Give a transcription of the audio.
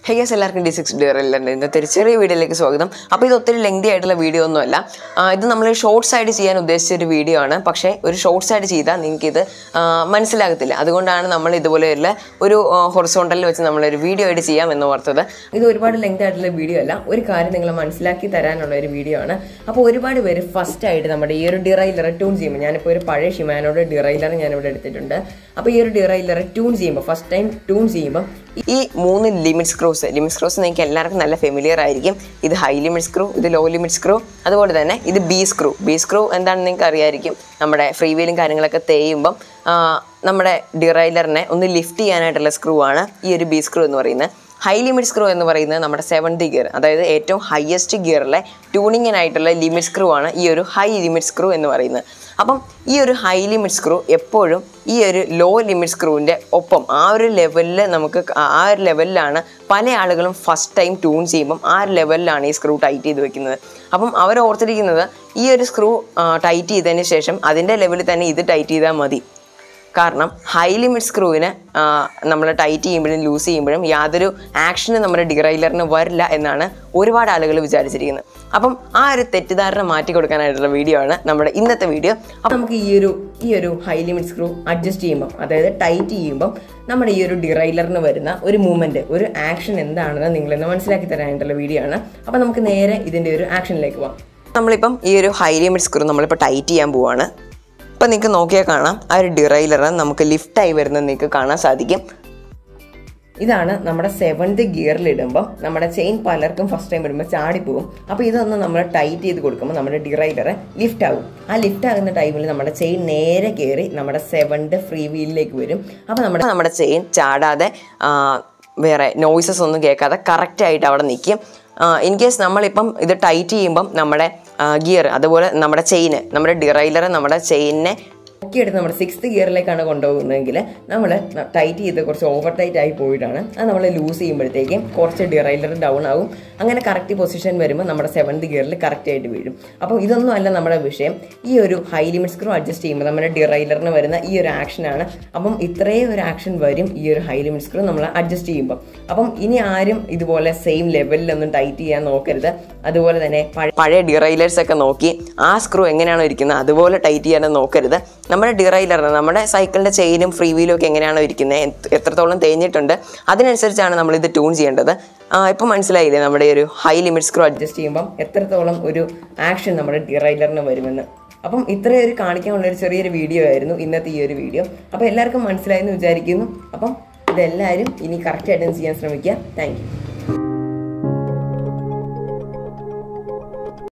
ഹേ guys എല്ലാവർക്കും D six ഡിയറിലുണ്ട് ഇന്നത്തെ ഒരു ചെറിയ വീഡിയോയിലേക്ക് സ്വാഗതം അപ്പോൾ ഇത് ഒത്തിരി ലെങ്തി ആയിട്ടുള്ള വീഡിയോ ഒന്നുമല്ല ആ, ഇത് നമ്മൾ ഷോർട്സ് ആയിട്ട് ചെയ്യാൻ ഉദ്ദേശിച്ച ഒരു വീഡിയോ ആണ് പക്ഷേ ഒരു ഷോർട്സ് ആയിട്ട് ചെയ്താൽ നിങ്ങൾക്ക് ഇത് ആ, മനസ്സിലാകത്തില്ല അതുകൊണ്ടാണ് നമ്മൾ ഇതുപോലെയുള്ള ഒരു ഹൊറിസോണ്ടലിൽ വെച്ച് നമ്മളൊരു വീഡിയോ ആയിട്ട് ചെയ്യാം എന്ന് ഓർത്തത് ഇത് ഒരുപാട് ലെങ്ത് ആയിട്ടുള്ള വീഡിയോ അല്ല ഒരു കാര്യം നിങ്ങൾ മനസ്സിലാക്കി തരാനുള്ള ഒരു വീഡിയോ ആണ് അപ്പോൾ ഒരുപാട് പേര് ഫസ്റ്റ് ആയിട്ട് നമ്മുടെ ഈ ഒരു ഡിറൈലർ ട്യൂൺ ചെയ്യുമ്പോൾ ഞാനിപ്പോൾ ഒരു പഴയ ഷിമാനോട് ഡിറൈലർ ഞാനിവിടെ എടുത്തിട്ടുണ്ട് അപ്പോൾ ഈ ഒരു ഡിറൈലർ ട്യൂൺ ചെയ്യുമ്പോൾ ഫസ്റ്റ് ടൈം ട്യൂൺ ചെയ്യുമ്പോൾ ഈ മൂന്ന് ലിമിറ്റ് സ്ക്രൂസ് ലിമിറ്റ് സ്ക്രൂസ് നിങ്ങൾക്ക് എല്ലാവർക്കും നല്ല ഫെമിലിയർ ആയിരിക്കും ഇത് ഹൈ ലിമിറ്റ് സ്ക്രൂ ഇത് ലോ ലിമിറ്റ് സ്ക്രൂ അതുപോലെ തന്നെ ഇത് ബി സ്ക്രൂ ബി സ്ക്രൂ എന്താണെന്ന് നിങ്ങൾക്ക് അറിയായിരിക്കും നമ്മുടെ ഫ്രീ വീലും കാര്യങ്ങളൊക്കെ തേയുമ്പം ആ, നമ്മുടെ ഡിറൈലറിനെ ഒന്ന് ലിഫ്റ്റ് ചെയ്യാനായിട്ടുള്ള സ്ക്രൂ ആണ് ഈ ഒരു ബി സ്ക്രൂ എന്ന് പറയുന്നത് ഹൈ ലിമിറ്റ് സ്ക്രൂ എന്ന് പറയുന്നത് നമ്മുടെ സെവൻത് ഗിയർ അതായത് ഏറ്റവും ഹയസ്റ്റ് ഗിയറിലെ ട്യൂണിങ്ങിനായിട്ടുള്ള ലിമിറ്റ് സ്ക്രൂ ആണ് ഈ ഒരു ഹൈ ലിമിറ്റ് സ്ക്രൂ എന്ന് പറയുന്നത് അപ്പം ഈ ഒരു ഹൈ ലിമിറ്റ് സ്ക്രൂ എപ്പോഴും ഈ ഒരു ലോ ലിമിറ്റ് സ്ക്രൂവിൻ്റെ ഒപ്പം ആ ഒരു ലെവലിൽ നമുക്ക് ക- ആ ഒരു ലെവലിലാണ് പല ആളുകളും ഫസ്റ്റ് ടൈം ട്യൂൺ ചെയ്യുമ്പം ആ ഒരു ലെവലിലാണ് ഈ സ്ക്രൂ ടൈറ്റ് ചെയ്ത് വെക്കുന്നത് അപ്പം അവർ ഓർത്തിരിക്കുന്നത് ഈ ഒരു സ്ക്രൂ ടൈറ്റ് ചെയ്തതിന് ശേഷം അതിൻ്റെ ലെവലിൽ തന്നെ ഇത് ടൈറ്റ് ചെയ്താൽ മതി കാരണം ഹൈ ലിമിറ്റ് സ്ക്രൂവിന് നമ്മൾ ടൈറ്റ് ചെയ്യുമ്പോഴും ലൂസ് ചെയ്യുമ്പോഴും യാതൊരു ആക്ഷനും നമ്മുടെ ഡിറൈലറിന് വരില്ല എന്നാണ് ഒരുപാട് ആളുകൾ വിചാരിച്ചിരിക്കുന്നത് അപ്പം ആ ഒരു തെറ്റിദ്ധാരണ മാറ്റി കൊടുക്കാനായിട്ടുള്ള വീഡിയോ ആണ് നമ്മുടെ ഇന്നത്തെ വീഡിയോ അപ്പം നമുക്ക് ഈ ഒരു ഈ ഒരു ഹൈ ലിമിറ്റ് സ്ക്രൂ അഡ്ജസ്റ്റ് ചെയ്യുമ്പം അതായത് ടൈറ്റ് ചെയ്യുമ്പം നമ്മുടെ ഈ ഒരു ഡിറൈലറിന് വരുന്ന ഒരു മൂവ്മെൻറ്റ് ഒരു ആക്ഷൻ എന്താണെന്ന് നിങ്ങളിന്ന് മനസ്സിലാക്കി തരാനായിട്ടുള്ള വീഡിയോ ആണ് അപ്പം നമുക്ക് നേരെ ഇതിൻ്റെ ഒരു ആക്ഷനിലേക്ക് പോകാം നമ്മളിപ്പം ഈ ഒരു ഹൈ ലിമിറ്റ് സ്ക്രൂ നമ്മളിപ്പോൾ ടൈറ്റ് ചെയ്യാൻ പോവാണ് ഇപ്പം നിങ്ങൾക്ക് നോക്കിയാൽ കാണാം ആ ഒരു ഡിറൈലർ നമുക്ക് ലിഫ്റ്റായി വരുന്നത് നിങ്ങൾക്ക് കാണാൻ സാധിക്കും ഇതാണ് നമ്മുടെ സെവൻത് ഗിയറിൽ ഇടുമ്പോൾ നമ്മുടെ ചെയിൻ പലർക്കും ഫസ്റ്റ് ടൈം വരുമ്പോൾ ചാടിപ്പോവും അപ്പോൾ ഇതൊന്ന് നമ്മൾ ടൈറ്റ് ചെയ്ത് കൊടുക്കുമ്പോൾ നമ്മുടെ ഡിറൈലർ ലിഫ്റ്റ് ആവും ആ ലിഫ്റ്റ് ആകുന്ന ടൈമിൽ നമ്മുടെ ചെയിൻ നേരെ കയറി നമ്മുടെ സെവൻത് ഫ്രീ വീലിലേക്ക് വരും അപ്പോൾ നമ്മുടെ നമ്മുടെ ചെയിൻ ചാടാതെ ആ, വേറെ നോയ്സസ് ഒന്നും കേൾക്കാതെ കറക്റ്റായിട്ട് അവിടെ നിൽക്കും ഇൻ കേസ് നമ്മളിപ്പം ഇത് ടൈറ്റ് ചെയ്യുമ്പം നമ്മുടെ ഗിയർ അതുപോലെ നമ്മുടെ ചെയിന് നമ്മുടെ ഡിറൈലർ നമ്മുടെ ചെയിനിനെ ഒക്കെ എടുത്ത് നമ്മുടെ സിക്സ്ത് ഗിയറിലേക്കാണ് കൊണ്ടുപോകുന്നതെങ്കിൽ നമ്മൾ ടൈറ്റ് ചെയ്ത് കുറച്ച് ഓവർ ടൈറ്റ് ആയി പോയിട്ടാണ് അത് നമ്മൾ ലൂസ് ചെയ്യുമ്പോഴത്തേക്കും കുറച്ച് ഡിറൈലർ ഡൗൺ ആവും അങ്ങനെ കറക്റ്റ് പൊസിഷൻ വരുമ്പോൾ നമ്മുടെ സെവൻത് ഗിയറിൽ കറക്റ്റ് ആയിട്ട് വീഴും അപ്പോൾ ഇതൊന്നും അല്ല നമ്മുടെ വിഷയം ഈ ഒരു ഹൈ ലിമിറ്റ് സ്ക്രൂ അഡ്ജസ്റ്റ് ചെയ്യുമ്പോൾ നമ്മുടെ ഡിറൈലറിന് വരുന്ന ഈ ഒരു ആക്ഷനാണ് അപ്പം ഇത്രയും ഒരു ആക്ഷൻ വരും ഈ ഒരു ഹൈ ലിമിറ്റ് സ്ക്രൂ നമ്മൾ അഡ്ജസ്റ്റ് ചെയ്യുമ്പോൾ അപ്പം ഇനി ആരും ഇതുപോലെ സെയിം ലെവലിലൊന്നും ടൈറ്റ് ചെയ്യാൻ നോക്കരുത് അതുപോലെ തന്നെ പഴ- പഴയ ഡിറൈലേഴ്സ് ഒക്കെ നോക്കി ആ സ്ക്രൂ എങ്ങനെയാണോ ഇരിക്കുന്നത് അതുപോലെ ടൈറ്റ് ചെയ്യാനൊന്നും നോക്കരുത് നമ്മുടെ ഡിറൈലറിന് നമ്മുടെ സൈക്കിളിൻ്റെ ചെയിനും ഫ്രീ വീലും ഒക്കെ എങ്ങനെയാണോ ഇരിക്കുന്നത് എന്ത്- എത്രത്തോളം തേഞ്ഞിട്ടുണ്ട് അതിനനുസരിച്ചാണ് നമ്മൾ ഇത് ട്യൂൺ ചെയ്യേണ്ടത് ഇപ്പം മനസ്സിലായില്ലേ നമ്മുടെ ഈ ഒരു ഹൈ ലിമിറ്റ് സ്ക്രൂ അഡ്ജസ്റ്റ് ചെയ്യുമ്പം എത്രത്തോളം ഒരു ആക്ഷൻ നമ്മുടെ ഡിറൈലറിന് വരുമെന്ന് അപ്പം ഇത്രയും ഒരു കാണിക്കാനുള്ള ഒരു ചെറിയൊരു വീഡിയോ ആയിരുന്നു ഇന്നത്തെ ഈ ഒരു വീഡിയോ അപ്പോൾ എല്ലാവർക്കും മനസ്സിലായെന്ന് വിചാരിക്കുന്നു അപ്പം ഇതെല്ലാവരും ഇനി കറക്റ്റായിട്ട് ചെയ്യാൻ ശ്രമിക്കുക താങ്ക് യു